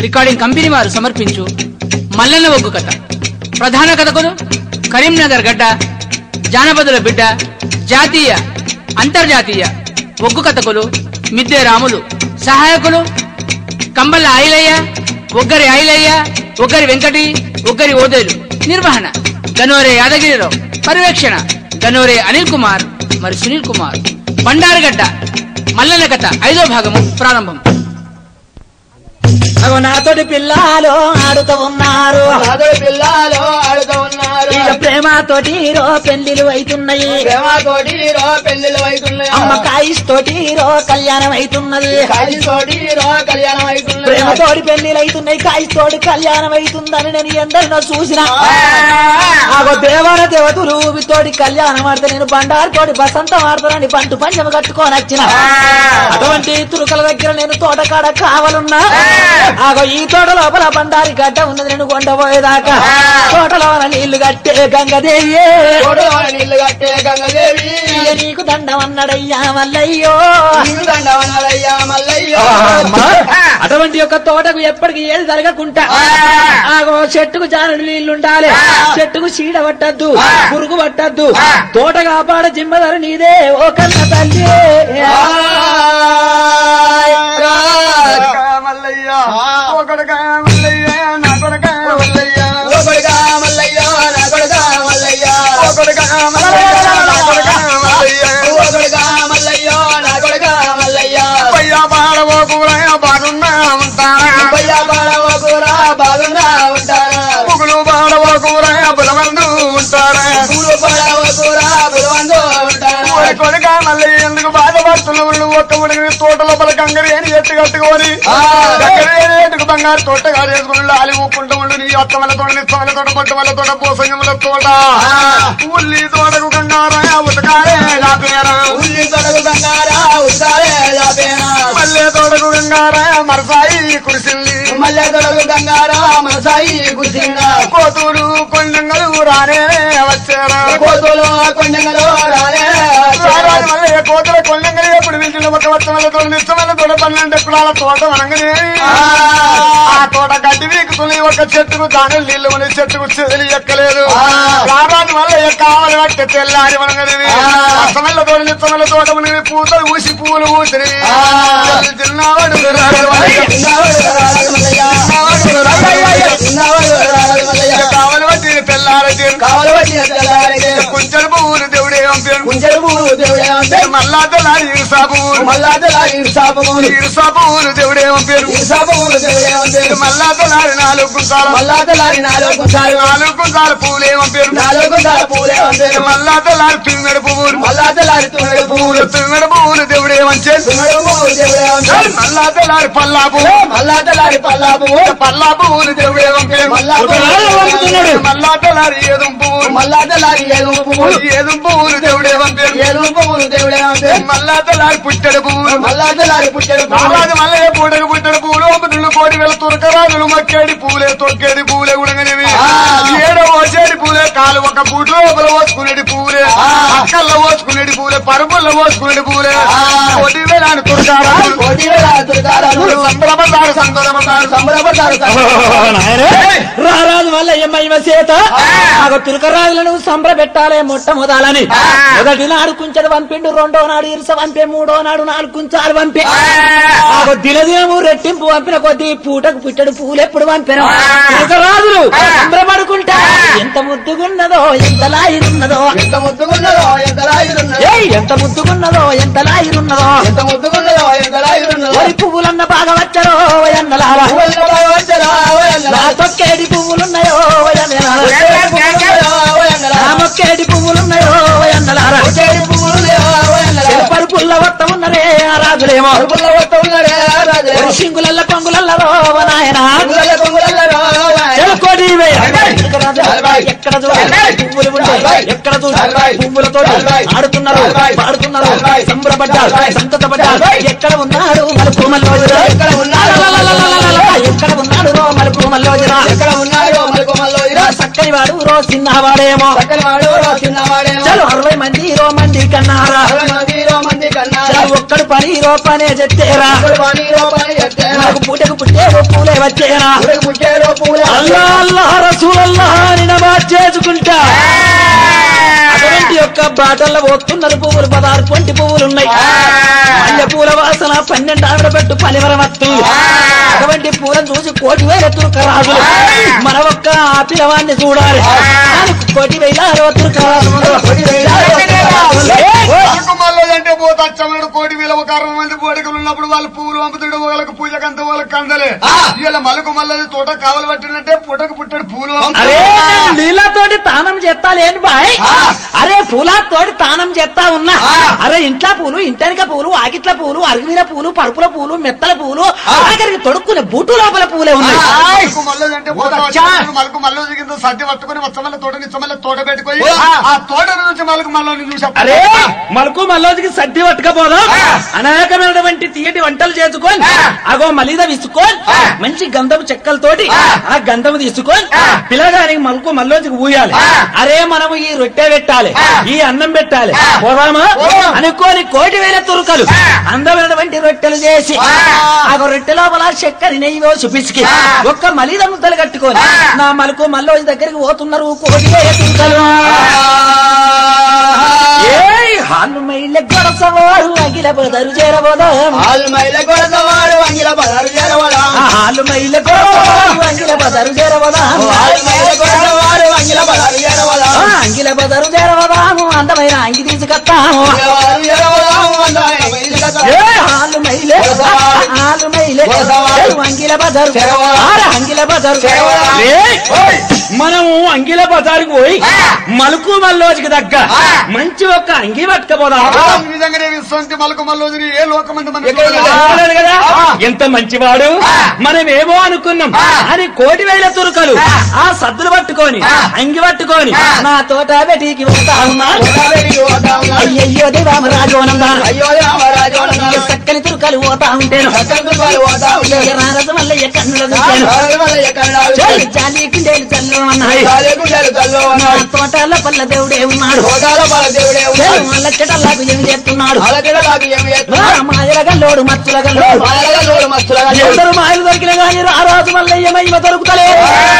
Recording company వారు సమర్పించు మల్లన్న ఒగ్గు కథ ప్రధాన కథకులు కరీంనగర్ గడ్డ జానపదుల బిడ్డ జాతీయ అంతర్జాతీయ ఒగ్గు కథకులు మిద్దె రాములు సహాయకులు కంబల్ల ఆయిలయ్య ఒగ్గరి ఆయిలయ్య ఒగ్గరి వెంకటి ఒగ్గరి ఓదేలు నిర్వహణ గనోరే యాదగిరిరావు పర్యవేక్షణ గనోరే అనిల్ కుమార్ మరి సునీల్ కుమార్ బండారగడ్డ మల్లన్న కథ ఐదో భాగము ప్రారంభం అగో నాతోటి పిల్లలు ఆడుతూ ఉన్నారు నాతోటి పిల్లలు ఆడుతూ ఉన్నారు ఇక ప్రేమతోటి రో పెళ్లిలు అవుతున్నాయి ప్రేమతోటి రో పెళ్లిళ్ళు అవుతున్నాయి అమ్మ కాయిస్తోటి రో కళ్యాణం అవుతున్నది కాలితోటి రో కళ్యాణం అవుతున్నాయి ప్రేమతోటి పెళ్లిలు అవుతున్నాయి కాయిస్తోటి కళ్యాణం అవుతుందని నేను ఎందరినో చూసిన ఆగో దేవర దేవతలు తోటి కళ్యాణం ఆడితే నేను బండారు తోటి బసంతం ఆడతానని పంటు పంచమ కట్టుకొని వచ్చిన అటువంటి తురుకల దగ్గర నేను తోటకాడ కావాలన్నా ఆగో ఈ తోట లోపల బండారి గడ్డ ఉన్నది నేను కొండపోయేదాకా తోటలో నీళ్లు కట్టే గంగదేవి తోటలో నీళ్లు కట్టే గంగదేవి ఇక నీకు దండం అన్నడయ్యా మల్లయ్యో నీకు దండవనాలయ్యా మల్లయ్య అటువంటి యొక్క తోటకు ఎప్పటికి ఏది జరగకుండా ఆగో చెట్టుకు జానుడు నీళ్లుండాలి చెట్టుకు చీడ పట్టద్దు పురుగు పట్టద్దు తోట కాపాడ జిమ్మదారు నీదే ఓ కన్న తల్లి మల్లయ్య ఒకడుకాయ మల్లయ్య నా కొడుకాయ మల్లయ్య ఓ కొడుకా మల్లయ్య నా కొడుకా మల్లయ్య ఒకడుకాయ మల్లయ్య నా కొడుకాయ మల్లయ్య ఓ కొడుకా మల్లయ్య నా కొడుకా మల్లయ్య పయ్యా పాడవో కూరయ్య బాగున్నా ఉంటారా అబ్బయ్య బాడవ కూర బాగున్నా ఉంటారా పుగులు పాడవో కూరయ్య బులవందు ఉంటారా పూలు పడవ కూర బులవందు ఉంటారా ఓయ్ కొడుక మల్లయ్య ఎందుకు బాధపడుతున్నావు నువ్వు ఒక్క ఉడికి తోట లోపల గంగరి అని ఎట్టు కట్టుకొని ఆ. గంగరి అని ఎట్టుకు బంగారు తోట కారేసుకుని లాలి ఊపుకుంటూ ఉండు నీ అత్త వల్ల తోట నిత్త వల్ల తోట పట్టు వల్ల తోట పోసంగముల తోట ఉల్లి తోటకు గంగారాయ ఉతకాలే లాపేరా ఉల్లి తొడగు బంగారా ఉస్తారే జాపేనా మల్లె తోటకు గంగారాయ మరసాయి కురిసిల్లి మల్లె తొడగు గంగారా మనసాయి కుసిందా కోతులు కొండంగలు రానే వచ్చారా కోతులు కొండగలు రాలే రారాజు మల్లె కోతుల కొండంగలు ఎప్పుడు పిలిచిన ఒక వత్త వల్ల తోట నిత్త వల్ల తోట పన్నెండు ఎకరాల తోట వనంగనే ఆ తోట గడ్డి వీకుతుంది ఒక చెట్టుకు దాని నీళ్లు ఉన్న చెట్టుకు చెదిలి ఎక్కలేదు ఆ. రారాజు మల్లయ్య కావాలి పట్టే తెల్లారి వనంగని ఆ. అసమల్ల తోట నిత్తమల్ల తోట మునిగి పూతలు ఊసి పువ్వులు ఊసిరి ఆ. చిన్నవాడు రారాజు మల్లయ్య. చిన్నవాడు రారాజు మల్లయ్య. చిన్నవాడు రారాజు మల్లయ్య. కావాలి పట్టి తెల్లారి కావలి వచ్చిన తెల్లారితే కుంచెలు పువ్వులు దేవుడే పంపారు కుంచెడు పూలు దేవుడే అంటే మల్లా తెల్లారి ఇరుసా పువ్వులు మల్లా తెల్లారి ఇరుసాపు పూలు ఇరుసా పువ్వులు దేవుడే పంపారు ఇరుసాపు పూలు దేవుడే అంటే మల్లా తెల్లారి నాలుగు కుంచాలు మల్లా తెల్లారి నాలుగు కుంచాలు నాలుగు కుంచాలు పువ్వులే పంపారు నాలుగు కుంచాలు పూలే అంటే మల్లా తెల్లారి పింగడి పువ్వులు మల్లా తెల్లారి తుమ్మెడు పువ్వులు పింగడి పువ్వులు దేవుడే వంచేసి తుమ్మెడు పువ్వులు దేవుడే అంటే మల్లా తెల్లారి పల్లా పువ్వు మల్లా తెల్లారి పల్లా పువ్వు పల్లా పువ్వులు దేవుడే పంపారు మల్లా పువ్వులు మల్లా తెల్లారి ఏదుం పువ్వులు మల్లా తెల్లారి ఏడు పువ్వులు ఏదుం పువ్వులు దేవుడే పంపారు ఏడు పువ్వులు దేవుడే అంటే మల్లా తెల్లారి పుట్టెడు పువ్వులు మల్లా తెల్లారి పుట్టెడు పువ్వులు మహారాజు మల్లయ్య పూటకు పుట్టడు పూలు ఒకటి కోడి వేల తురకరాజులు మక్కేడి పూలే తొక్కేడి పూలే ఉడగనివి ఆ. ఏడో ఓచేడి పూలే కాలు ఒక పూట లోపల పోసుకునేది పూలే ఆ. అక్కల్లో పోసుకునేది పూలే పరుపుల్లో పోసుకునేది పూలే ఆ. కోటి వేలాని తురకారాజులు కోటి వేల తురకారాలు సంబరపడ్డారు సంతోషపడ్డారు సంబరపడ్డారు రారాజు వల్ల ఏమైమ చేత ఆగ తులకరాజులను సంబర పెట్టాలే మొట్టమొదలని మొదటి నాడు కుంచెడు పంపిండు రెండో నాడు ఇరుస పంపే మూడో నాడు నాలుగు కుంచాలు పంపే ఆగ దినదినము రెట్టింపు పంపిన కొద్దీ పూటకు పుట్టడు పూలు ఎప్పుడు పంపిన తులకరాజులు సంబరపడుకుంటా ఎంత ముద్దుగున్నదో ఎంత లాయిరున్నదో ఎంత ముద్దుకున్నదో ఎంత రాయుడున్నదో ఏయ్ ఎంత ముద్దుగున్నదో ఎంత లాయిరున్నదో ఎంత ముద్దుకున్నదో ఎంత రాయుడున్నదో వరి పువ్వులన్న బాగా వచ్చరో ఎన్నలారా నా తొక్కేడి పువ్వులున్నాయో ఎన్నలారా నా మొక్కేడి పువ్వులున్నాయో ఎన్నలారా చెరుపరు పుల్ల వత్త ఉన్నరే ఆ రాజులేమో సింగులల్ల కొంగులల్లరో నాయన చెలకోడి ఎక్కడ చూడాలి పువ్వులు ఉంటాయి ఎక్కడ చూడాలి పువ్వులతో ఆడుతున్నారు పాడుతున్నారు సంబరపడ్డారు సంతతపడ్డారు ఎక్కడ ఉన్నాడు మలుపు మల్లోజరా ఎక్కడ ఉన్నాడు? ఎక్కడ ఉన్నాడు రో మలుపు మల్లోజరా ఎక్కడ ఉన్నాడో మలుపు మల్లో చక్కని వాడు రో చిన్నవాడేమో సకల వాడు చిన్నవాడేమో చలో అరవై మంది రో మంది కన్నారా అరవై మంది ఇరవై మంది కన్నా చలో ఒక్కడు పని రూపానే చెత్తేరా ఒకడు పని రూపాయి ఎత్తేరా. నాకు పూటకు పుట్టే పూలే వచ్చేరా ఒకడు ముచ్చేలో పూలే అల్లా అల్లా రసూలల్లా అని నమాజ్ చేసుకుంటా అటువంటి యొక్క బాటల్లో పోతున్నారు పువ్వులు పదహారు పొంటి పువ్వులు ఉన్నాయి మల్లె పూల వాసన పన్నెండు ఆవిడ పెట్టు పలివరం వస్తుంది అటువంటి పూలను చూసి కోటి వేల తుర్కరాజులు మన ఒక్క ఆ పిల్లవాడిని చూడాలి దానికి కోటి వేల అంటే పోతచ్చమనుడు కోటి వేల ఒక అరవై మంది పోడికలు ఉన్నప్పుడు వాళ్ళు పువ్వులు పంపుతాడు వాళ్ళకి పూజకంత వాళ్ళకి కందలే ఇలా మలుకు మల్లది తోట కావలు పట్టినట్టే పుట్టకు పుట్టాడు పూలు అరే నేను నీళ్ళతోటి తానం చేస్తా లేను బాయ్ అరే పూలతోటి తానం చేస్తా ఉన్నా అరే ఇంట్లో పూలు ఇంటనిక పూలు ఆకిట్ల పూలు అరుగుమిన పూలు పరుపుల పూలు మెత్తల పూలు ఆఖరికి తొడుక్కునే బూటు లోపల పూలే ఉన్నాయి మలుకు మల్లది అంటే పోతచ్చమనుడు మలుకు మల్లది కింద సద్ది పట్టుకుని వచ్చమల్ల తోట నిచ్చమల్ల తోట పెట్టుకొని ఆ తోట నుంచి మలుకు మల్లని చూసి అరే మలకు మల్లోదికి సర్ది పట్టుకపోదాం అనేకమైనటువంటి తీయటి వంటలు చేసుకొని అగో మలిద విసుకొని మంచి గంధము చెక్కలతోటి ఆ గంధము తీసుకొని పిల్లగానికి మలకు మల్లోదికి ఊయాలి అరే మనము ఈ రొట్టె పెట్టాలి ఈ అన్నం పెట్టాలి పోదామా అనుకోని కోటి వేల తురుకలు అందమైనటువంటి రొట్టెలు చేసి ఆ రొట్టె లోపల చక్కెర నెయ్యి వేసి పిసికి ఒక్క మలిద ముద్దలు కట్టుకొని నా మలకు మల్లోది దగ్గరికి పోతున్నారు కోటి వేల తురుకలు ఏయ్ హాలు మైల గొడసవాడు అగిల బదరు చేరబోదాం ఆలు మైల కొడతవాడు అంగిల బలారు చేరవడా హాలు మైల గొడసవాడు అంగిల బదరు చేరబోదాం ఆలు మైల కొడతవాడు అంగిల బలారు చేరవడా ఆ, అంగిల బదరు చేరబోదాము అందమైన అంగి తీసుకొస్తాము బలారు చేరవడాము అందాయ ఏ హాలు మైలే హాలు మైలే ఏ అంగిల బదరు ఆర అంగిల బదరు ఏయ్, ఓయ్, మనము అంగిల బజారుకు పోయి మలుకు మల్లోజికి దగ్గ మంచి ఒక్క అంగి పట్టుకపోదాం నిజంగానే విశ్వంతి మలుకు మల్లోదిని ఏ లోకమంది మన ఎక్కడ అనుకున్నాడు కదా ఎంత మంచివాడు మనమేమో అనుకున్నాం అని కోటి వేల తురుకలు ఆ సద్దులు పట్టుకొని అంగి పట్టుకొని నా తోట బెటికి పోతా ఉన్నాడు కొడబెట్టి పోతా ఉన్నాడు. అయ్యయ్యో దేవామరాజు అనందాను అయ్యో రామరాజు అన్నాడు. చక్కని తురుకలు పోతా ఉంటేను సక్కని పాలు పోతా ఉన్నాడు. రారసు వల్ల ఎక్కడున్నదో చూశాను. రాజు వల్ల ఎక్కడ రాజు? చాలి జాలి కుండేలు చల్లు అన్నాయి రాజు గుండెలు తల్లో నా ఉన్నాడు. తోటలో పల్ల దేవుడే ఉన్నాడు భోగాల పాల దేవుడే ఉన్నాడు. మల్లచ్చటల్లాకు ఏమి చేస్తున్నాడు అలాగే నాకు ఏమి చేస్తున్నాడు? మాయలగల్లోడు మత్తులగల్లోడు మాయలుగా నోరు మస్తులుగా లేడు. ఎందరు మాయలు దొరికిన గాని రారాజు మల్లయ్య మహిమ దొరుకుతలేదు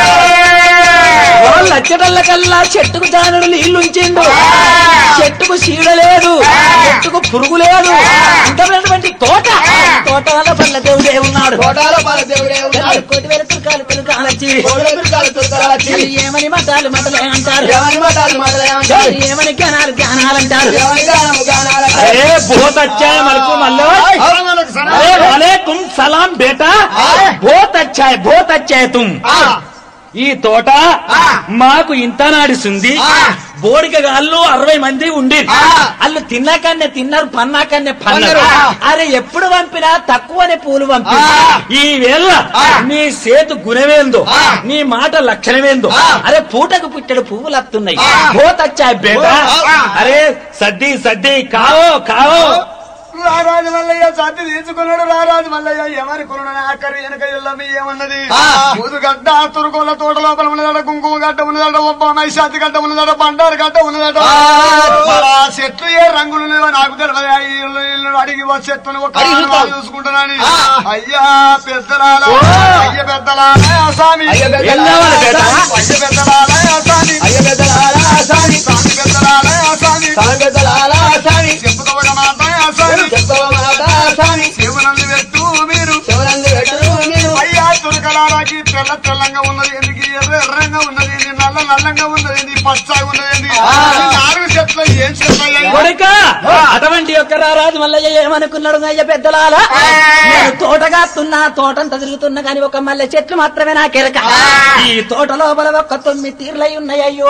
వాళ్ళు అచ్చటల్ల కల్లా చెట్టుకు జానుడు నీళ్లు ఉంచిండు చెట్టుకు చీడ లేదు చెట్టుకు పురుగు లేదు అందమైనటువంటి తోట తోటల పల్ల దేవుడే ఉన్నాడు భోగాల పాల దేవుడే ఉన్నాడు. కోటి వేల తుర్కాలు తురుకాలచ్చి కోడె పిల్లకాయలు తురకలు వచ్చి ఏమని మతాలు మతలే అంటారు ఎవరి మాటలు మాట్లాడేమంటారు? ఏమని జ్ఞానాలు జ్ఞానాలు అంటారు ఎవరి గానము గానాలంటారు? అరే बहुत अच्छा है मलकू मल्लो अरे वालेकुम सलाम बेटा बहुत अच्छा है बहुत अच्छा है तुम ఈ తోట మాకు ఇంత నాడిస్తుంది బోడిక గాళ్ళు అరవై మంది ఉండి వాళ్ళు తిన్నాకన్నే తిన్నారు పన్నాకన్నే పన్నారు అరే ఎప్పుడు పంపినా తక్కువనే పూలు పంపి ఈ వేళ నీ సేతు గుణమేందో నీ మాట లక్షణమేందో అరే పూటకు పుట్టడు పువ్వులు వస్తున్నాయి బోత్ వచ్చా బేటా అరే సద్ది సద్ది కావో కావో రారాజు మల్లయ్య సత్తి తీసుకున్నాడు రారాజు మల్లయ్య ఎవరి కొనుడు ఆఖరి వెనక ఎల్లమ్మి ఏమన్నది ముదుగడ్డ తురుకోల తోట లోపల ఉన్నదట కుంకుమ గడ్డ ఉన్నదట ఒబ్బ మైశాతి గడ్డ ఉన్నదట బండారు గడ్డ ఉన్నదట మరి ఆ చెట్లు ఏ రంగులు ఉన్నాయో నాకు తెలియదు ఆ ఇల్లు ఇల్లు అడిగి ఆ చెట్టును ఒక ఆనవాలు చూసుకుంటానని అయ్యా పెద్దలాల అయ్య పెద్దలాల స్వామి అయ్య పెద్దలాల ఎల్లవాళ్ళ పేట. అయ్య పెద్దలాల స్వామి అయ్య పెద్దలారా స్వామి, స్వామి పెద్దలాల స్వామి స్వామి పెద్దలారా స్వామి, చెప్పుతో ఒక మాట స్వామి చెప్తావ మాట స్వామి, శివనంది పెట్టు మీరు శివనందు పెట్టరు మీరు. అయ్యా తురకలారాకి తెల్ల తెల్లంగా ఉన్నది ఎందుకు ఎర్ర ఎర్రంగా ఉన్నది ఏంది, నల్ల నల్లంగా ఉన్నది ఏంది, పచ్చగా ఉన్నది ఏంది. ఈ నాలుగు చెట్లు ఏం చెట్లయ్యా కొడుక అటువంటి యొక్క రారాజు మల్లయ్య ఏమనుకున్నాడు అయ్య పెద్దలాల నేను తోటగాస్తున్నా తోటంతా తిరుగుతున్నా కానీ ఒక మల్లె చెట్లు మాత్రమే నాకెరక ఈ తోట లోపల ఒక్క తొమ్మిది తీర్లై ఉన్నాయయ్యో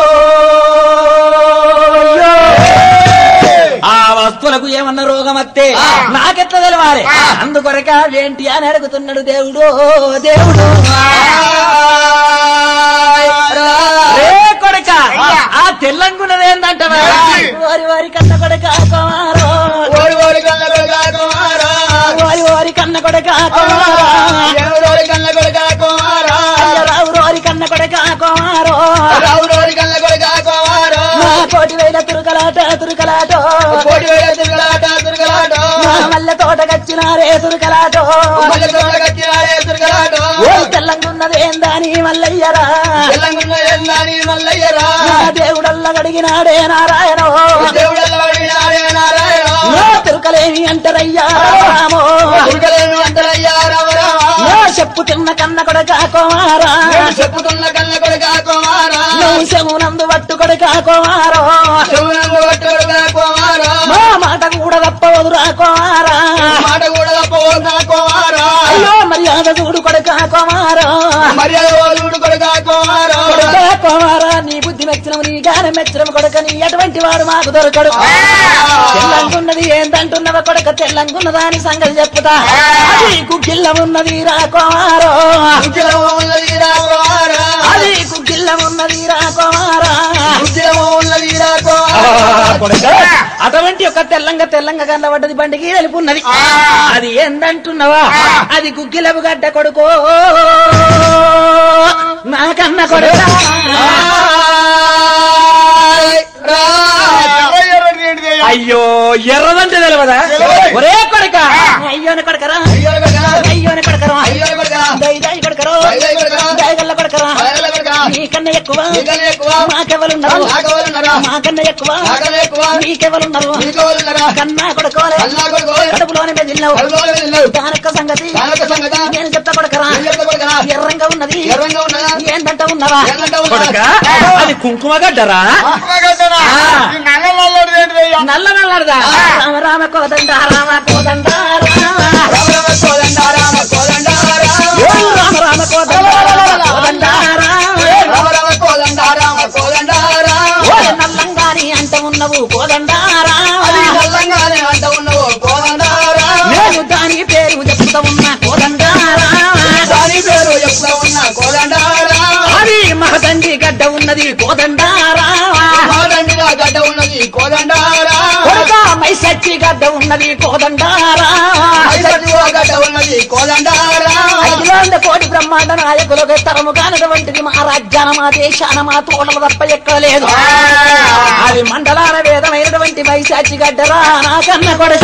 ఆ వస్తువులకు ఏమన్నా రోగం వస్తే నాకెట్లా తెలవాలి అందుకొరక ఏంటి అని అడుగుతున్నాడు దేవుడు దేవుడు రే కొడక ఆ తెల్లంగున్నది ఏందంటే వారి వారి కన్న కొడక కుమారో ఓరి ఓరి కన్న కొడుక కుమారా, వారి వారి కన్న కొడక కుమారో ఎవరోరి కన్న కొడుక కుమారా, అయ్య రావు రోరి కన్న కొడక కుమారో రావురోరి కన్న కొడుక కుమారా, నా కోటి వేల తురుకలాట తురుకలాట కోటి వేల తిరుగులాట తిరుగులాట, తోటకచ్చినారే తురుకలాటో మల్లె తోట కట్టినాడే దుర్గరాటో. ఓ తెల్లంగున్నదేందని మల్లయ్యరా తెలంగాణ ఎల్లాని మల్లయ్యరా. నా దేవుడల్ల గడిగినాడే నారాయణ దేవుడల్ల వాడినాడే నారాయణ. నా తిరుకలేమి అంటారయ్యా రామో దుర్గలేను అంతరయ్యా రామ రామ. నా చెప్పుతున్న కన్న కొడక కుమారా నేను చెప్పుతున్న కన్న కొడుకా కుమారా. నువ్వు శమునందు పట్టు కొడక కుమారో శివునందు పట్టుకొడుకా కుమారా. మా మాట కూడా తప్పవదురా కుమారా మాట కూడా తప్పవద్దా కుమారా. అయ్యో మర్యాద చూడు కొడక కుమారో మర్యాద ఓలుడు కొడుకా కుమారా. కొడక కుమారా నీ బుద్ధి మెచ్చడం నీ గానం మెచ్చడం కొడక నీ ఎటువంటి వాడు మాకు దొరకడు తెల్లంగున్నది ఏందంటున్నవ కొడక తెల్లంగున్నదా అని సంగతి చెప్పుతా అది కుక్కిల్ల ఉన్నది రా కుమారో ఉద్యమం ఉన్నది రా కుమారా. అది కుక్కిల్ల ఉన్నది రా కుమారా ఉద్యమం ఉన్నది రా కుమారా. కొడక అటువంటి ఒక తెల్లంగా తెల్లంగా కనబడ్డది బండికి వెళ్ళిపున్నది అది ఏందంటున్నావా అది గుగ్గిలపు గడ్డ కొడుకో నాకన్న కొడుక అయ్యో ఎర్రదంటే తెలియదా ఒరే కొడక అయ్యోని కొడకరా అయ్యోని కొడకరా దైదాయి కొడకరా దయగల్ల కొడకరా నీకన్నా ఎక్కువ మాకెవరున్నారు మాకన్నా ఎక్కువ నీకెవరున్నారు కన్నా కొడుకోలే కడుపులోనే మెదిలినావు దానొక్క సంగతి నేను చెప్తా కొడకరా ఎర్రంగా ఉన్నది ఏందంట ఉన్నవా కొడుక అది కుంకుమ గడ్డరా నల్ల నల్లదా రామ రామ కోదండ రామ కోదండ రామ రామ కోదండ కోదండ ఓయ్ నల్లంగాని అంట ఉన్నవు కోదండ నేను దాని పేరు చెప్తా ఉన్నా కోదండ అది మహదండి గడ్డ ఉన్నది కోదండ గడ్డ ఉన్నది కోదండారా కొడక మైసచ్చి గడ్డ ఉన్నది కోదండ గడ్డ ఉన్నది కోదండారా అఖిలాండ కోటి బ్రహ్మాండ నాయకులకు తరము కానటువంటిది మా రాజ్యాన మా దేశాన మా తోటలు తప్ప ఎక్కడ లేదు అది మండలాల వేదమైనటువంటి మైసాచి గడ్డరా నా కన్న కొడక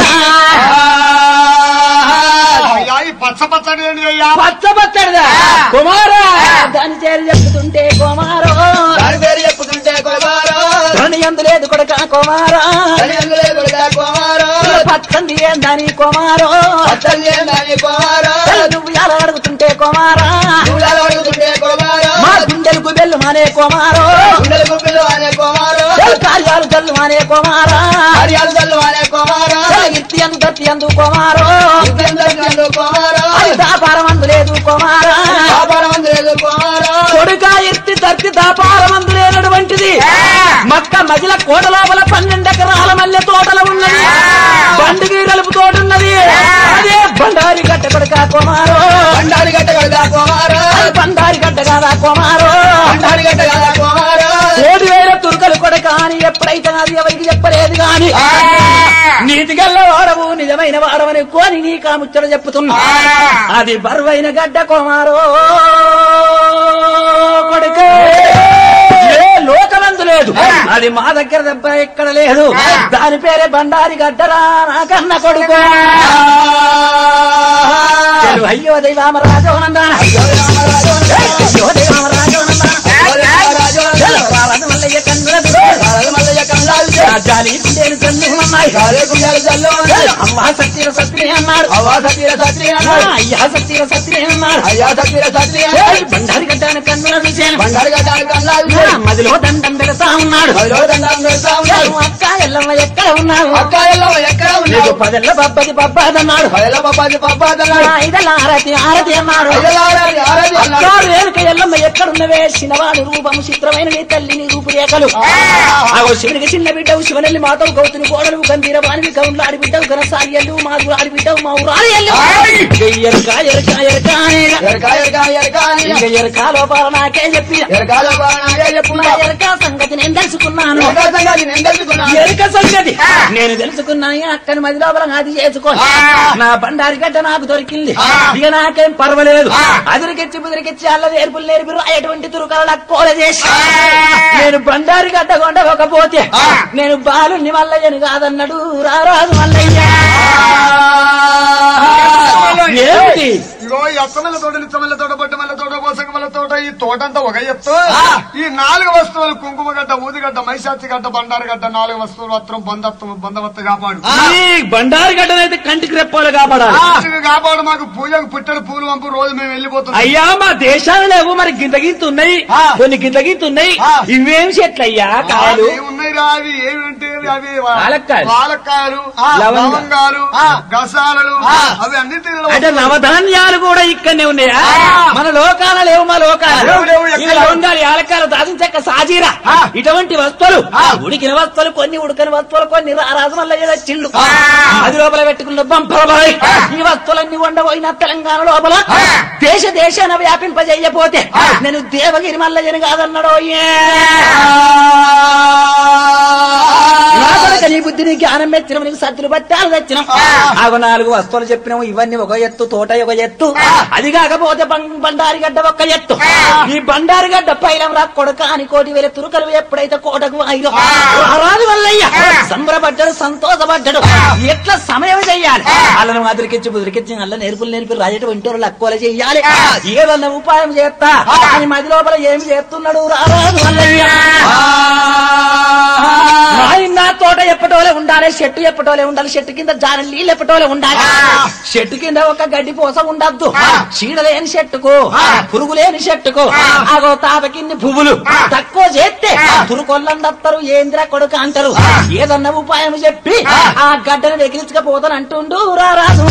పచ్చ పచ్చడి ఏంటి అయ్యా పచ్చ పచ్చడిదా కుమారా దాని చేరి చెప్పుతుంటే కుమారో దాని పేరు చెప్పుతుంటే కొలబారో ధని ఎందు లేదు కొడక కుమారా దాని అందులే కొడుక కుమారో పచ్చంది ఏందని కుమారో అత్తల్లి ఏందని కుమారో నువ్వు ఎలా అడుగుతుంటే కుమారా చూడాలి అడుగుతుంటే కుమారో మా గుండెలకు బెల్లు మానే కుమారో గుండెల గుప్పిలు అనే కుమారో కార్యాలు జల్లు మానే కుమారా హరియాలు తల్లు అనే కుమారో ఇత్తి అందు గట్టి అందు కుమారో ఇద్దరు కుమారో అది దాపారం అందు లేదు కుమారా వ్యాపారం లేదు కుమారో కొడుక ఎత్తి తత్తి దాపారం అందు లేనటువంటిది మక్క మజిల కోట లోపల పన్నెండు ఎకరాల మల్లె తోటలు ఉన్నది బండికి కలుపు తోట ఉన్నది అదే బండారి గట్ట కొడుక కుమారో బండారి గట్ట కదా కుమారో అది బండారి గడ్డ కాదా కుమారో బండారి గట్ట కదా కుమారో కోటి వేల తుర్కలు కొడక అని ఎప్పుడైతే అది ఎవరికి చెప్పలేదు గాని నీతిగల్ల వాడవు నిజమైన వాడవని కోని నీ కాముచ్చట చెప్పుతున్నా అది బరువైన గడ్డ కుమారో కొడుక ఏ లోకమందు లేదు అది మా దగ్గర దెబ్బ ఎక్కడ లేదు దాని పేరే బండారి గడ్డరా నా కన్న కొడుకు చెలు అయ్యో దైవామ రాజవనందాన అయ్యో దైవామ రాజవనందాన చెలు పాలన మల్లయ్య కన్నుల రాజాలి గుండెలు కన్నులున్నాయి చెలు అమ్మా సత్యర సత్యనే అన్నాడు ఆ, అయ్యా సత్యర సత్యనే అన్నాడు చెలు బండారి గడ్డాన కన్నుల చూశాను ఆ, మదిలో దండం పెడతా ఉన్నాడు చెలు అక్క ఎల్లమ్మ ఎక్కడ ఉన్నావు నీకు పదెల్ల బబ్బది బబ్బాదన్నాడు ఐదల ఆరతి ఆరతి అన్నాడు అక్క రేణుక ఎల్లమ్మ ఎక్కడున్నవే చిన్నవాడు రూపము చిత్రమైన నీ తల్లి నీ రూపురేఖలు ఆగో శివునికి చిన్న బిడ్డవు శివనల్లి మాతవు గౌతుని కోడలు గంభీర వాణివి గౌన్లు ఆడిబిడ్డవు ఘనసార్యలు మాధురు ఆడిబిడ్డవు మా ఊరు లోపాలు ఎల్లు ఎరక ఎరక ఎరక అనేగా. ఎరకా ఎరకా ఎరకా అని ఇంకా ఎరక లోపాలు నాకే చెప్పి ఎరకాల బాణాగే చెప్పున్నా నా ఎరక సంగతి నేను తెలుసుకున్నాను ఎరకా సంగతి నేను తెలుసుకున్నా ఎరుక సంగతి నేను తెలుసుకున్నాను అక్కని మది లోపల అది చేసుకో నా బండారి గడ్డ నాకు దొరికింది ఇక నాకేం పర్వాలేదు అదిరికెచ్చి బుదిరికెచ్చి అల్ల నేర్పులు నేర్పి ఎటువంటి తురుకల కోల చేసి నేను బండారి గడ్డ కొండకపోతే నేను బాలుని మల్లయ్యని కాదన్నాడు రారాజు మల్లయ్య ఏమిటి ఇగో ఈ అత్తమల్ల తోట నిచ్చమల్ల తోట బొట్టమల్ల తోట కోసంగమల్ల తోట ఈ తోటంతా ఒక ఎత్తు ఈ నాలుగు వస్తువులు కుంకుమ గడ్డ ఊదిగడ్డ మైసాచి గడ్డ బండారు గడ్డ నాలుగు వస్తువులు మాత్రం బంధత్వం బంధవత్త కాపాడు ఈ బండారి గడ్డనైతే కంటికి రెప్పాలు కాపాడాలి మంచిగా కాపాడు మాకు పూజకు పుట్టడు పూలు పంపు రోజు మేము వెళ్ళిపోతున్నాం అయ్యా మా దేశాలు లేవు మరి గింత గింత ఉన్నాయి కొన్ని గింత గింత ఉన్నాయి ఇవేం చెట్లయ్యా కాయలు అవి ఉన్నాయి రా అవి ఏమిటంటే అవి వాలక్కాయలు. వాలక్కాయలు లవంగ. లవంగాలు గసాలలు అవి అన్నిటి అంటే నవధాన్యాలు కూడా ఇక్కడనే ఉన్నాయా మన లోకాల లేవు మా లోకాల లేవు, లేవు, ఎక్కడ ఇవి లవంగాలు యాలక్కాయలు దాచిన చెక్క సాజీరా ఇటువంటి వస్తువులు ఉడికిన వస్తువులు కొన్ని ఉడకని వస్తువులు కొన్ని రారాజు వల్ల ఏదో చిల్లు అది లోపల పెట్టుకున్న బంపరబాయ్ ఈ వస్తువులన్నీ ఉండబోయిన తెలంగాణ లోపల దేశ దేశాన వ్యాపింపజేయపోతే నేను దేవగిరి మల్లయ్యని కాదన్నాడు నా కొడుక నీ బుద్ధి నీ జ్ఞానం మెచ్చిన నీకు సత్తులు బట్టాలు తెచ్చిన ఆగు నాలుగు వస్తువులు చెప్పినాము ఇవన్నీ ఒక ఎత్తు తోట ఒక ఎత్తు అది కాకపోతే బం- బండారి గడ్డ ఒక ఎత్తు ఈ బండారి గడ్డ పైలం రా కొడుక అని కోటి వేల తురుకలు ఎప్పుడైతే కోటకు ఐదు రాదు వల్లయ్య సంబరపడ్డాడు సంతోషపడ్డాడు ఎట్లా సమయం చెయ్యాలి వాళ్ళని మాదిరికిచ్చి బుదిరికిచ్చి అల్ల నేర్పులు నేర్పి రాజట వింటారు లక్కువలు చెయ్యాలి ఏదన్నా ఉపాయం చేస్తా అని మది లోపల ఏమి చేస్తున్నాడు రారాదు వల్లయ్య నాయన తోట ఎప్పటోలే ఉండాలి చెట్టు ఎప్పటోలే ఉండాలి చెట్టు కింద జాన నీళ్ళు ఎప్పటోలే ఉండాలి చెట్టు కింద ఒక గడ్డి పోస ఉండద్దు చీడ లేని చెట్టుకు పురుగు లేని చెట్టుకు అగో తాపకిన్ని పువ్వులు తక్కువ చేస్తే పురుకొల్లందత్తరు ఏంద్ర కొడుకు అంటారు ఏదన్నా ఉపాయం చెప్పి ఆ గడ్డను వెకిరించకపోతాను అంటుండు రా రాజు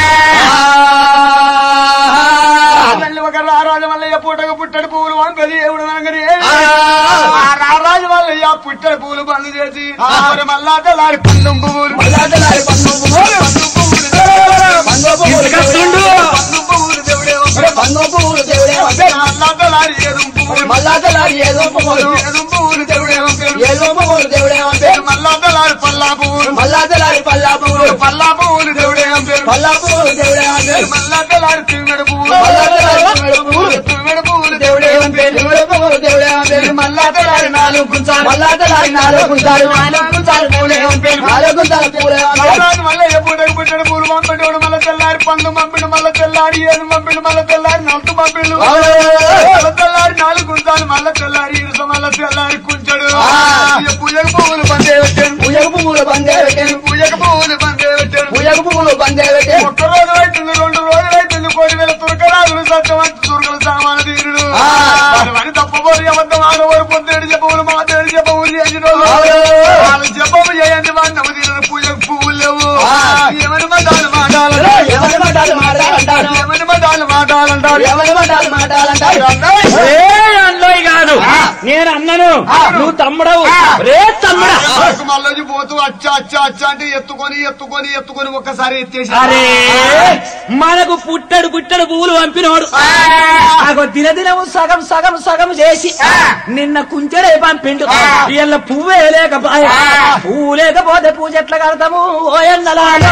తల్లి ఒక రారాజు వల్లయ్య పూటకు పుట్టడి పువ్వులు వంకది ఎవడు వంకది ఆ రారాజు వల్లయ్య పుట్టడి పువ్వులు బంద్ చేసి మరి మళ్ళా తెల్లారి పందెం పువ్వులు మల్లాటలాడి పన్ను పువ్వులు, పందెం పువ్వులు పన్ను పువ్వులు దేవుడే, పందెం పువ్వులు దేవుడే ఒరే పన్ను పువ్వులు దేవుడే వంపేరు. మళ్ళా తెల్లారి ఏదుం పువ్వులు మల్లాటలాడి ఏదో పువ్వులు, ఏదుం పువ్వులు దేవుడే వంకలు ఏదో పువ్వులు దేవుడే వంపేరు. మళ్ళా తెల్లారి పల్లా పువ్వులు మల్లాటలాడి పల్లా పువ్వులు, పల్లా పువ్వులు దేవుడే వంపేరు పల్లా పువ్వులు దేవుడే వంపేరు. మళ్ళా తెల్లారి తిమ్మెడు పువ్వులు మల్లాటలాడి తిమ్మెడు పువ్వులు, తిమ్మెడు పువ్వులు దేవుడే వంపేరు. దేవుడే పువ్వులు దేవుడే వంపేరు. మళ్ళా తెల్లారి నాలుగు కుంచాలు మల్లాటలాడి నాలుగు కుంచాలు, నాలుగు కుంచాలు దేవుడే వంపేరు. నాలుగు కుంచాలు పువ్వులే వంపేరు. రారాజు మళ్ళీ ఎప్పుడు పుట్టాడు పూలు పంపిడు మళ్ళీ తెల్లారి పందు పంపిడు మళ్ళీ తెల్లారి ఏడు పంపిడు మళ్ళీ తెల్లారి నలుతు పంపిడు మళ్ళీ తెల్లారి నాలుగు కుంటాను మళ్ళీ తెల్లారి ఇరుస మళ్ళీ తెల్లారి కుంచాడు పూజకు పువ్వులు పందే పెట్టాను పూజకు పువ్వులు బందే పెట్టాను. పూజకు పువ్వులు పందే పెట్టాను పూజకు పువ్వులు బందే పెట్టాను. ఒక్క రోజు అవుతుంది రెండు రోజులు అవుతుంది కోటి వేల తురకరాజులు సత్యవంత తురకలు సామాన తీరుడు వారి తప్పబోరు అబద్ధం ఆడవారు పొద్దుడు చెప్పవులు మా తేడు చెప్పవులు చేసిన వాళ్ళు చెప్పము చేయండి వాడిని నవ్వు తీరు పూజకు పువ్వులు లేవు ఏమని మతాలు మాటాలంటారు ఎవరి మాటలు మాట్లాడంటారు ఏమని మతాలు మాటాలంటారు ఎవరి మాటలు మాట్లాడంటారు రే అన్నోయ్ కాదు నేను అన్నను నువ్వు తమ్ముడవు రే తమ్ముడా మళ్ళీ పోతూ అచ్చా అచ్చా అచ్చా అంటే ఎత్తుకొని ఎత్తుకొని ఎత్తుకొని ఒక్కసారి ఎత్తేసి అరే మనకు పుట్టడు పుట్టడు పువ్వులు పంపినోడు నాకు దినదినము సగం సగం సగం చేసి నిన్న కుంచెడే పంపిండు ఇళ్ళ పువ్వే లేకపోయా పువ్వు లేకపోతే పూజ ఎట్లా కడతాము ఓయన్నలాలో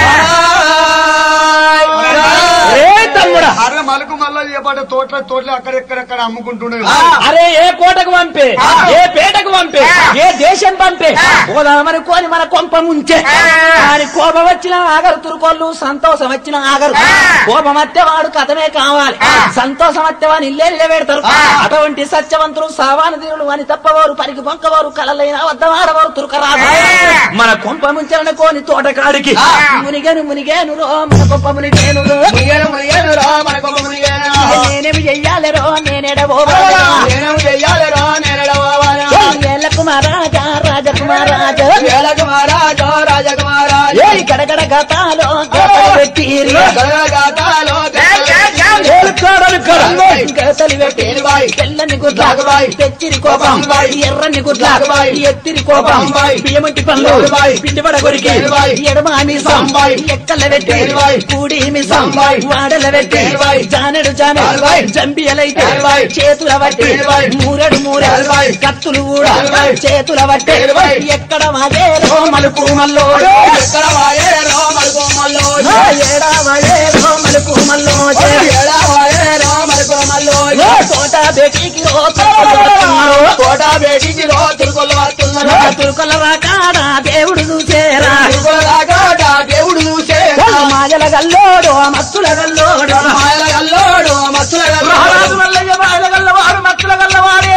రే తమ్ముడా అరే మలుకు మళ్ళీ చెప్పండి తోటల తోటలు అక్కడెక్కడెక్కడ అమ్ముకుంటుండే అరే ఏ కోటకు పంపే ఏ పేటకు పంపే ఏ దేశం పంపే పోదామని కోని మన కొంప ముంచే కానీ కోపం వచ్చిన ఆగరు తురుకోళ్ళు సంతోషం వచ్చిన ఆగరు కోపం వస్తే వాడు కథమే కావాలి సంతోషం వస్తే వాని ఇల్లే నిలబెడతారు అటువంటి సత్యవంతులు సావాన దీనులు అని తప్పవారు పరికి పొంకవారు కలలైన వద్దవాడవారు తురుకరాదు మన కొంప ముంచిన కోని తోటకాడికి మునిగేను మునిగేను రో మన కొంప మునిగేను రో మునిగేను మునిగేను రా మన కొమ్మ మునిగేను. నేనేమి చెయ్యాలి రో నేనేడబో నేను చెయ్యాలిరా నేనెడవాలా. ఏళ్ళకు మహారాజా రాజకుమారాజా వేలకు మహారాజా రాజకుమారాజా. ఏ గడగడ గతాలో గడగడ పెట్టిరి. గలగాతాలో ఏలు కోడలు కోడలు. ఇంకా మడతలు పెట్టి ఏలుబాయ్. తెల్లని గుడ్ల లాగుబాయ్. తెచ్చిరి కోపం లాగుబాయ్. ఎర్రని గుడ్ల లాగుబాయ్. ఎత్తిరి కోపం లాగుబాయ్. బియ్యమంటి పనులు లాగుబాయ్. పిండిపడ కొరికి ఏలుబాయ్. ఎడమ మిసం లాగుబాయ్. ఎక్కల పెట్టి ఏలుబాయ్. కూడి మిసం లాగుబాయ్. వాడల పెట్టి ఏలుబాయ్. జానెడు జానెడు లాగుబాయ్. జంబియలైతే ఏలుబాయ్. చేతుల బట్టి ఏలుబాయ్. మూరెడు మూరెడు ఏలుబాయ్. కత్తులు కూడా ఏలుబాయ్. చేతుల బట్టి ఏలుబాయ్. ఎక్కడ మాగే రోమలు పూమల్లో ఎక్కడ వాయే రామరు కోమల్లో ఏడా మాగే రోమలు పూమల్లో ఏడా వాయే రామరు కోమల్లో తోట బేటీకి రోత కోట బేటికి రో తిరుకొల్ల వస్తున్నారు తురుకొల రాకాడా దేవుడు చూసేరా తిరుకొల దాకా దేవుడు చూసే మాజల గల్లోడు మత్తుల గల్లోడు మాయల గల్లోడు మత్తుల మహారాజు గల్లోడు మల్లయ్య మాయల గల్లవాడు మత్తుల గల్లవాడే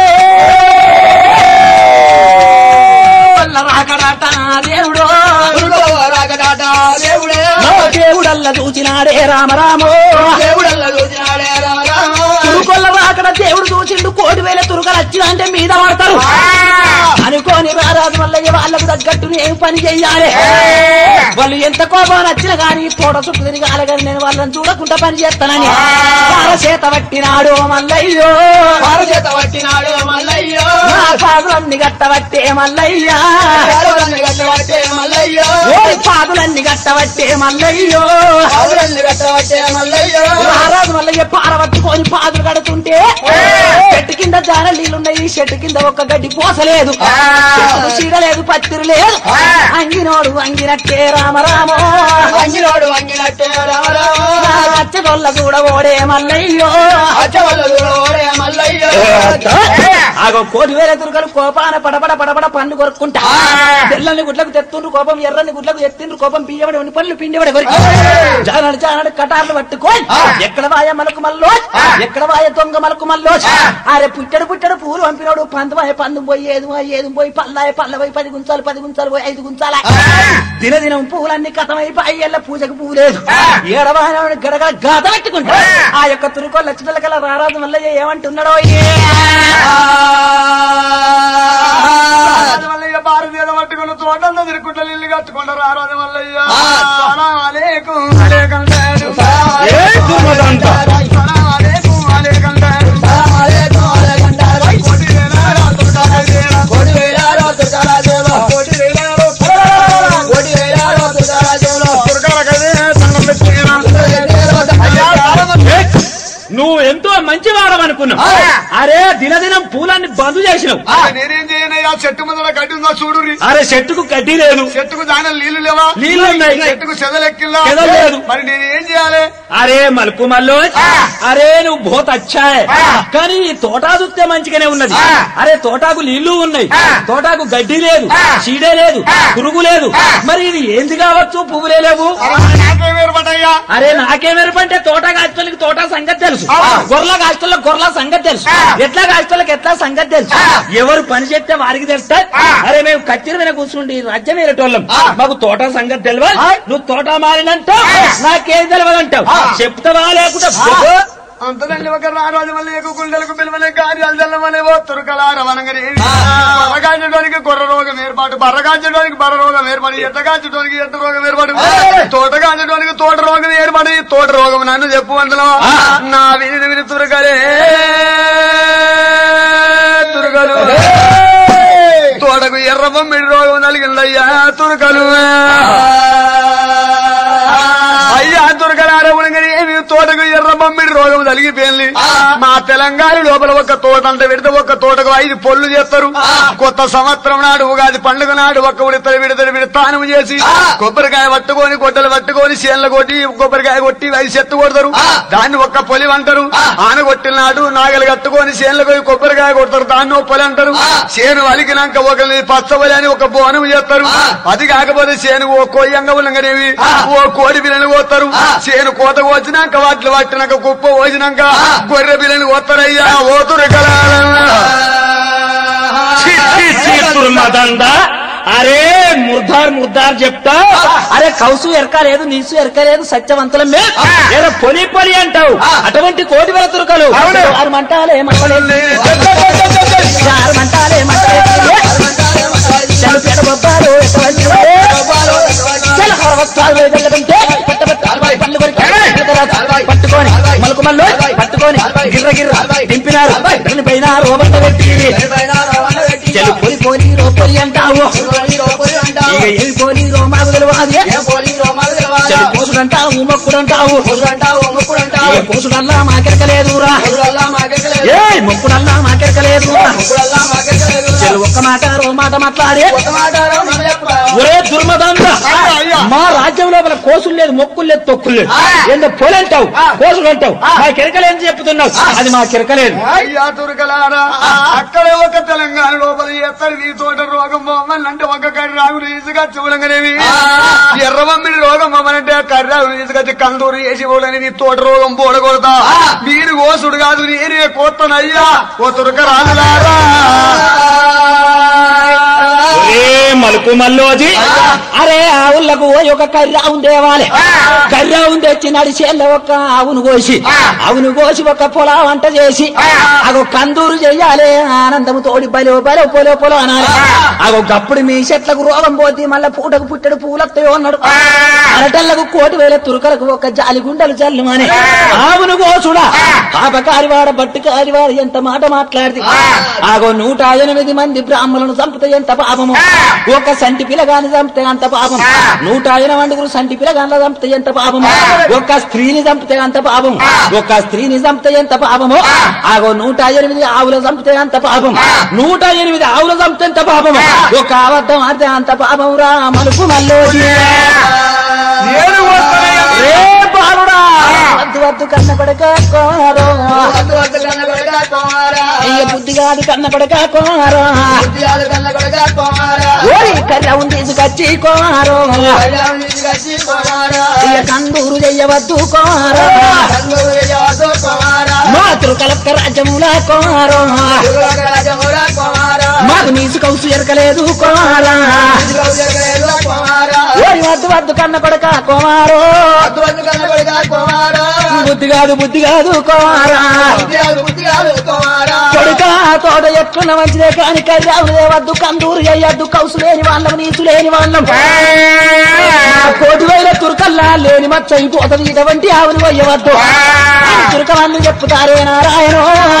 వల్ల రాకడాట దేవుడు రాకడాట దేవుడే దేవుడల్ల చూచినాడే రామరామో దేవుడల్ల చూసినాడే రామ రామ తురుకొల్ల రాకడ దేవుడు చూసిండు కోటి వేల తురుకలు వచ్చినా అంటే మీద పడతారు అనుకోని రారాజు మల్లయ్య వాళ్ళకు తగ్గట్టు నేను పని చెయ్యాలి వాళ్ళు ఎంత కోపం నచ్చిన కానీ తోట చుట్టూ తిరగాలి కానీ నేను వాళ్ళని చూడకుండా పని చేస్తానని వాళ్ళ చేత పట్టినాడు మల్లయ్యో భారచేత పట్టినాడు మల్లయ్యో నా పాదులన్నీ గట్టబట్టే మల్లయ్యా పావులన్ని కట్టబట్టే మల్లయ్యో ఓరి పాదులన్నీ గట్టబట్టే మల్లయ్యో పావులన్ని కట్టబట్టే మల్లయ్యో మహారాజు మల్లయ్య పారబట్టుకొని పాదులు కడుతుంటే చెట్టు కింద జాన నీళ్లున్నాయి చెట్టు కింద ఒక్క గడ్డి పోసలేదు చెట్టుకు చీడ లేదు పత్తిరి లేదు అంగినోడు అంగినట్టే రామరామో వంగినోడు వంగినట్టే రామ రామ అచ్చగొల్ల కూడా ఓడే మల్లయ్యో అచ్చవల్ల ఓడే మల్లయ్యో ఆగో కోటి వేల దుర్గలు కోపాన పడబడ పడబడ పన్ను కొరుక్కుంటా తెల్లని గుడ్లకు తెత్తుండ్రు కోపం ఎర్రని గుడ్లకు ఎత్తిండ్రు కోపం బియ్యబడి ఉన్ని పనులు పిండిబడి కొరికి జానాడు జానాడు కటార్లు పట్టుకొని ఎక్కడ వాయ మలకు మల్లో ఎక్కడ వాయ దొంగ మలకు మల్లో అరే పుట్టడు పుట్టడు పూలు పంపినాడు పందమాయ పందు పోయి ఏదు ఏదు పోయి పల్లాయ పల్ల పోయి పది గుంచాలు పది గుంచాలు పోయి ఐదు గుంచాల దినదినం పూలన్నీ కథమైపోయి ఎల్ల పూజకు పూలేదు ఏడవాయ గడగడ గాథ పెట్టుకుంటా ఆ యొక్క తురుకోళ్ళ లక్షల కల రారాజు వల్ల ఏమంటున్నాడో ఏ రాజు మల్లయ్య భారతీయ పట్టుకున్న తోటంతా తిరుక్కుంటా ఇల్లు కట్టుకుంటారు ఆ రాజు మల్లయ్య సలాం అలేకుం అలేకం డాడు. సలాం అలేకుం అలేకం డాడు. కోటి వేలారా తోటాల దేవా. కోటి వేలారా తురకాల కదే సంగం పెట్టిరా. అయ్యా రాజమల్లి. నువ్వు ఎంతో మంచి వాడమనుకున్నావు అరే దినదినం పూలన్నీ బంద్ చేసినావు నేనేం చేయనయ్యా చెట్టు ముందర గడ్డి ఉందా చూడురి అరే చెట్టుకు గడ్డి లేదు చెట్టుకు దాని నీళ్లు లేవా నీళ్లు ఉన్నాయి. చెట్టుకు చెదలెక్కిల్లా చెదలు లేదు. మరి నేను ఏం చేయాలి అరే మలుపు మల్లో అరే నువ్వు బోత్ అచ్చాయ్ కానీ ఈ తోటా చూస్తే మంచిగానే ఉన్నది అరే తోటాకు నీళ్లు ఉన్నాయి తోటాకు గడ్డి లేదు చీడే లేదు పురుగు లేదు మరి ఇది ఏంది కావచ్చు పువ్వులే లేవు నాకేం ఏర్పడయ్యా అరే నాకేం ఎరుపంటే తోట కాస్తలకి తోట సంగతి తెలుసు గొర్రెల కాస్తలకు గొర్రెల సంగతి తెలుసు ఎట్లా కాస్తలకు ఎట్లా సంగతి తెలుసు ఎవరు పని చేస్తే వారికి తెలుస్తా అరే మేము కత్తిరి మీద కూర్చుండి రాజ్యం వేరేటోళ్ళం మాకు తోట సంగతి తెలియదు నువ్వు తోట మారినంటావు నాకేం తెలియదంటావు చెప్తావా లేకుండా చెప్పు. అంతదండి ఒక రారాజు మళ్ళీ ఎక్కువ గుండెలకు పిలువలే కార్యాలు చల్లమనే ఓ తురుకలార వనంగని బర్రగాంచడానికి గొర్ర రోగం ఏర్పాటు బర్రగాంచడానికి బర్ర రోగం ఏర్పడి ఎట్టగాంచడానికి ఎట్ట రోగం ఏర్పడి తోట కాంచడానికి తోట రోగం ఏర్పడి తోట రోగం నన్ను చెప్పు అందులో నా విని విని తురగలే తురగలు తోటకు ఎర్ర బొమ్మిడి రోగం నలిగిందయ్యా తురకలు అయ్యా దుర్గలారవునగానే ఏమి తోటకు ఎర్ర బొమ్మిడి రోగం తలిగిపోయింది మా తెలంగాణ లోపల ఒక తోట అంటే విడత ఒక తోటకు ఐదు పొల్లు చేస్తారు కొత్త సంవత్సరం నాడు ఉగాది పండుగ నాడు ఒక్క విడతలు విడతలు విడతానం చేసి కొబ్బరికాయ పట్టుకొని గొడ్డలు పట్టుకొని చేన్ల కొట్టి కొబ్బరికాయ కొట్టి ఐదు చెట్టు కొడతారు దాన్ని ఒక్క పొలి అంటారు ఆన కొట్టిన నాడు నాగలు కట్టుకొని చేన్లకు పోయి కొబ్బరికాయ కొడతారు దాన్ని ఒక పొలి అంటారు చేను వలికినాక ఒక పచ్చబలి అని ఒక బోనం చేస్తారు అది కాకపోతే చేను ఓ కొయ్యంగా ఉన్నగనేవి ఓ కోడి బిల్లని పోతారు చేను కోత వచ్చినాక వాటిని పట్టినాక కుప్ప పోసినాక గొర్రె బిల్లని పోతారయ్యా ఓతురు కదా ఛీ, ఛీ, ఛీ, దుర్మదండ. అరే ముర్దార్ ముర్దార్ చెప్తా అరే కౌసు ఎరకలేదు నీసు ఎరకలేదు సత్యవంతులం మే ఏదో పొలి పొలి అంటావు అటువంటి కోటి వేల తురకలు ఆరు మంటాలే మంటలేదు ఆరు మంటాలే మంటలేదు చనిపోయిన బొబ్బాలు ఎటువంటి వాడే? చల హరవత్సాలు వెళ్ళగంటే పట్టబట్టాలు పళ్ళు కొరికి పట్టుకొని మలుకు మల్లు పట్టుకొని పట్టుకొని గిర్ర గిర్ర దింపినారు దాని పైన రోబండ పెట్టి చెల్లు పొలి పోలి రో పొలి అంటావు ఇక ఏమి పోలి రో మాకు తెలియదు చెల్లు పోసుడంటావు మొక్కుడంటావు ఇక పోసుడల్లా మాకెరకలేదురా ఏ మొక్కుడల్లా మాకెరకలేదురా చెల్లు ఒక్క మాట రో మాట మాట్లాడే ఒరే దుర్మదండ అయ్యా. మా రాజ్యం లోపల కోసులు లేదు మొక్కులు లేదు తొక్కులు లేదు ఏందో పొలి అంటావు కోసులు అంటావు మా కిరకలేని చెప్తున్నావు అది మా కిరకలేదు అయ్యా తురకలారా అక్కడ ఒక తెలంగాణ లోపల ఎత్తడి నీ తోట రోగం బొమ్మలు అంటే ఒక కర్రాగులు ఈసుగా చూడంగానేవి ఎర్రమమ్మిడి రోగం బొమ్మలంటే ఆ కర్రాగులు తీసుకొచ్చి కందూరు వేసి పోలని నీ తోట రోగం పోడగొడతా మీరు కోసుడు కాదు నేనే కోత్తనయ్యా ఓ తురక రాజులారా ఒరే మలుపు మల్లోజి అరే ఆవులకు పోయి ఒక కర్రావును తేవాలి కర్రావును తెచ్చి నడిచేళ్ళ ఒక ఆవును కోసి ఆవును కోసి ఒక పొలా వంట చేసి అగో కందూరు చెయ్యాలి ఆనందము తోడి బలో బలో పొలో పొలో అనాలి అగో గప్పుడు మీ చెట్లకు రోగం పోతే మళ్ళా పూటకు పుట్టడు పూలత్తయో అన్నాడు అరటల్లకు కోటి వేల తురుకలకు ఒక జాలి గుండెలు జల్లుమని ఆవును కోసుడా పాపకారివాడ బట్టు కారివాడ ఎంత మాట మాట్లాడితే ఆగో నూట ఎనిమిది మంది బ్రాహ్మణులను చంపితే ఎంత పాపము ఒక సంటి పిల్లగాని చంపితే అంత పాపం నూట ఎనమండుగురు సంటి పిల్లగాని చంపితే ఎంత పాపము ఒక స్త్రీని చంపితే అంత పాపం ఒక స్త్రీని చంపితే ఎంత పాపము ఆగో నూట ఎనిమిది ఆవులు చంపితే అంత పాపం నూట ఎనిమిది ఆవులు చంపితే ఎంత పాపము ఒక అబద్ధం ఆడితే అంత పాపం రా మలుపు మల్లోజీ నేను కోత్తనయ్యా. రే బాలుడా వద్దు వద్దు కన్న కొడక కోరో అయ్య బుద్ధి కాదు కన్న కొడక కోరో ఓరి కర్రవును తీసుకొచ్చి కోరో అయ్య కందూరు చెయ్యవద్దు కోరో మాతృ కలక్క రాజ్యముల కోరో మాకు నీసు కౌసు ఎరకలేదు కోరా ఓరి వద్దు వద్దు కన్న కొడక కోమారో బుద్ధి కాదు బుద్ధి కాదు కోరా కొడుక తోట ఎట్లున్న మంచిదే కాని కర్రావులే వద్దు కందూరు అయ్యద్దు కౌసు లేని వాళ్ళం నీసు లేని వాళ్ళం కోటి వేల తురకల్లా లేని మచ్చ అయిపోతుంది ఇటువంటి ఆవుని వయ్యవద్దు తురక వాళ్ళు చెప్పుతారే నారాయణ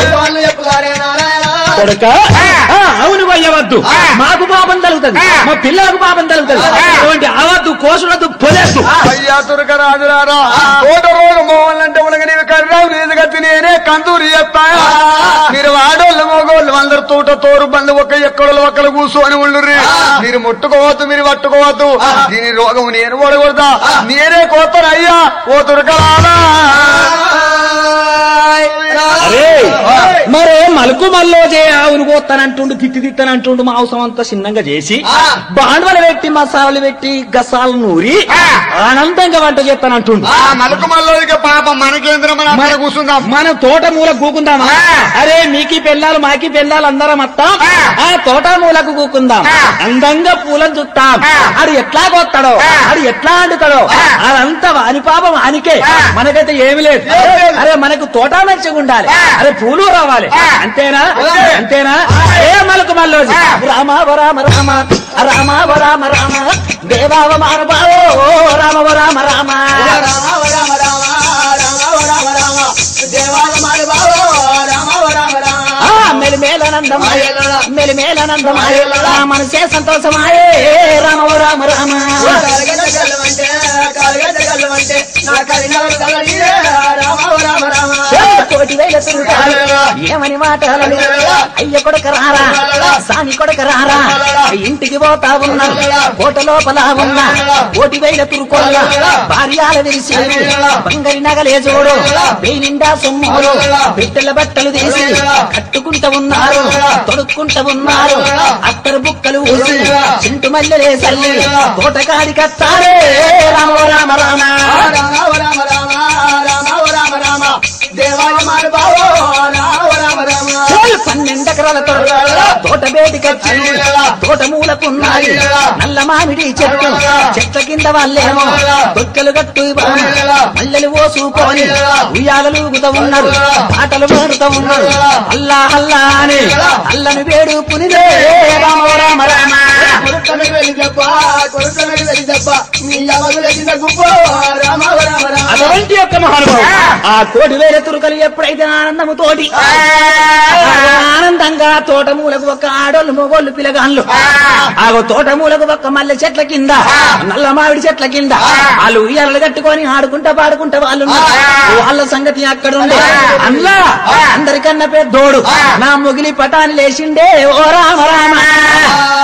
కొడుక ఆ, అవును వయ్యవద్దు మాకు పాపం తలుగుతుంది మా పిల్లలకు పాపం తలుగుతుంది అటువంటి ఆవద్దు కోసులద్దు పొలేద్దు అయ్యా తురక రాజులారా తోట రోగం పోవాలంటే ఉనగ నీవు కర్రావు నీదు కత్తి నేనే కందూరి చెప్తా మీరు ఆడోళ్ళు మగోళ్ళు అందరు తోట తోరు బంధు ఒక ఎక్కడో ఒక్కరు కూర్చొని ఉండుర్రి మీరు ముట్టుకోవద్దు మీరు పట్టుకోవద్దు దీని రోగం నేను ఓడకూడదా నేనే కోతాను అయ్యా ఓ తురకరాలా అరే మరే మలుకు మల్లోజే ఆవును పోతానంటుండు తిట్టి తిట్టనంటుండు మాంసం అంతా చిన్నంగా చేసి బాండవలు పెట్టి మసాలాలు పెట్టి గసాలు నూరి ఆనందంగా వంట చేస్తానంటుండు ఆ మలుకు మల్లోదిక పాపం మనకేంద్రం మన అక్కడ కూర్చుందాం మన తోట మూల కూకుందామా అరే మీకి పెళ్ళాలు మాకి పెళ్ళాలు అందరం వస్తాం ఆ తోట మూలకు కూకుందాం అందంగా పూలను చుట్టాం అది ఎట్లా కొత్తాడో అది ఎట్లా అండుతాడో అదంతా వాని పాపం వానికే మనకైతే ఏమి లేదు అరే మనకు తోట మంచిగా ఉండాలి అరే పూలు రావాలి అంతేనా అంతేనా ఏ మలకు మల్లోజి రామ ఓ రామ రామ రామ ఓ రామ రామ దేవావ మానవావో రామ ఓ రామ రామ ఆ మెలిమేలనందమాయ మెలిమేలనందమాయ మనసే సంతోషమాయే రామ ఓ రామ రామ కోటి వేల తిరుగుతాడు ఏమని మాటలు అయ్య కొడక రారా సాని కొడక రారా ఇంటికి పోతా ఉన్నా కోట లోపల ఉన్నా కోటి వేల తురుకోళ్ళ భార్యాల విరిసి బంగారి నగలే చూడు నిండా సొమ్ములు బిడ్డల బట్టలు తీసి కట్టుకుంటూ ఉన్నారు తొడుక్కుంటూ ఉన్నారు అత్తరు బుక్కలు ఊసి చింటు మల్లెలే సల్లి తోటకాడి కత్తారే రామ రామ రామ చల్ పన్నెండు ఎకరాల తోట తోట బేగి తోటికొచ్చి తోట మూలకున్నది నల్ల మామిడి చెట్టు చెట్ల కింద వాళ్ళేమో దొక్కలు కట్టు మల్లెలు ఓసుకొని ఉయ్యాలలుగుతూ ఉన్నారు పాటలు పాడుతూ ఉన్నారు అల్లా అల్లా అని అల్లను వేడు పునిదే రామ రామ రామ కొడుకనకి వెళ్ళి చెప్ప కొడుకనకి వెళ్ళి చెప్ప మీ అవగులకిన గుప్ప రామ రామ రామ అటువంటి యొక్క మహానుభావుడు ఆ కోటి వేల తురుకలు ఎప్పుడైతే ఆనందము తోటి ఆనందంగా తోట మూలకు ఒక ఆడోళ్ళు మొగోళ్ళు పిలగాళ్ళు ఆగో తోట మూలకు ఒక మల్లె చెట్ల కింద నల్ల మామిడి చెట్ల కింద వాళ్ళు ఉయ్యాలలు కట్టుకొని ఆడుకుంటా పాడుకుంటా వాళ్ళు ఉన్నారు. వాళ్ళ సంగతి అక్కడ ఉండే అందులో అందరికన్నా పెద్దోడు నా ముగిలి పటాని లేచిండే ఓ రామ రామ